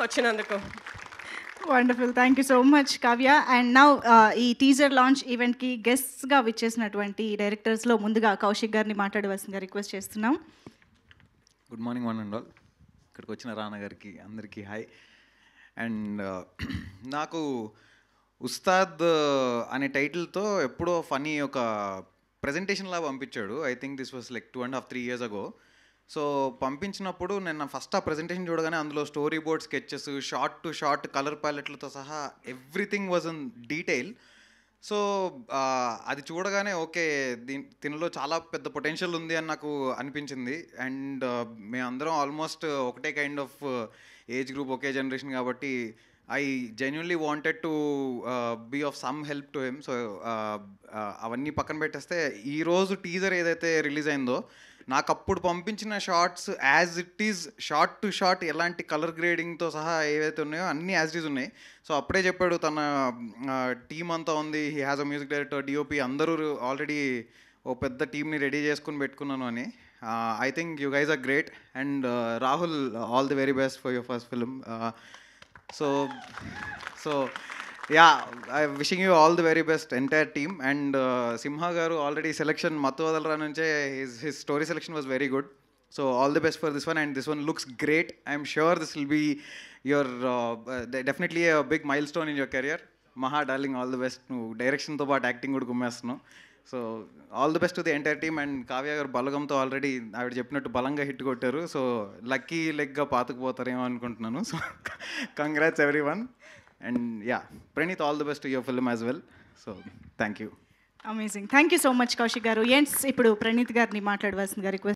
వచ్చినందుకు wonderful thank you so much Kavya and now ఈ teaser launch ఈవెంట్కి గెస్ట్గా విచ్చేసినటువంటి డైరెక్టర్స్లో ముందుగా కౌశిక్ గారిని మాట్లాడవలసిందిగా రిక్వెస్ట్ చేస్తున్నాం good morning one and all ఇక్కడికి వచ్చిన రానా గారికి అందరికీ హాయ్ అండ్ నాకు ఉస్తాద్ అనే టైటిల్తో ఎప్పుడో ఫనీ ఒక ప్రజెంటేషన్ లా పంపించాడు I think this was like two and half three years ago so పంపించినప్పుడు నేను ఫస్ట్ ఆ ప్రజెంటేషన్ చూడగానే అందులో storyboard sketches shot to shot colour ప్యాలెట్లతో సహా everything was in detail so ఆ, అది చూడగానే ఓకే దీని దీనిలో చాలా పెద్ద పొటెన్షియల్ ఉంది అని నాకు అనిపించింది అండ్ మేమందరం ఆల్మోస్ట్ ఒకటే కైండ్ ఆఫ్ ఏజ్ గ్రూప్ ఒకే జనరేషన్ కాబట్టి I genuinely wanted to be of some help to him so అవన్నీ పక్కన పెట్టేస్తే ఈరోజు టీజర్ ఏదైతే రిలీజ్ అయిందో నాకు అప్పుడు పంపించిన shots as it is shot to shot ఎలాంటి కలర్ గ్రేడింగ్తో సహా ఏవైతే ఉన్నాయో అన్నీ యాజ్ ఇట్ ఈజ్ ఉన్నాయి సో అప్పుడే చెప్పాడు తన టీం అంతా ఉంది he has a music director DOP అందరూ ఆల్రెడీ ఓ పెద్ద టీంని రెడీ చేసుకుని పెట్టుకున్నాను అని I think you guys are great and Rahul all the very best for your first film so so yeah I wishing you all the very best entire team and Simha garu already selection Mathu Vadalara నుంచే his his story selection was very good so all the best for this one and this one looks great I'm sure this will be your definitely big milestone in your career మహా darling all the best నువ్వు డైరెక్షన్తో పాటు acting కూడా గుమ్మేస్తున్నావు so all the best to the entire team and Kavya garu బలగంతో already ఆవిడ చెప్పినట్టు బలంగా హిట్ కొట్టారు సో లక్కీ లెగ్గా పాతుకుపోతారేమో అనుకుంటున్నాను so congrats everyone and yeah Praneeth all the best your film as well so thank you amazing thank you so much Kaushik garu ఎన్స్ ఇప్పుడు ప్రణీత్ గారిని మాట్లాడవలసిందిగా రిక్వెస్ట్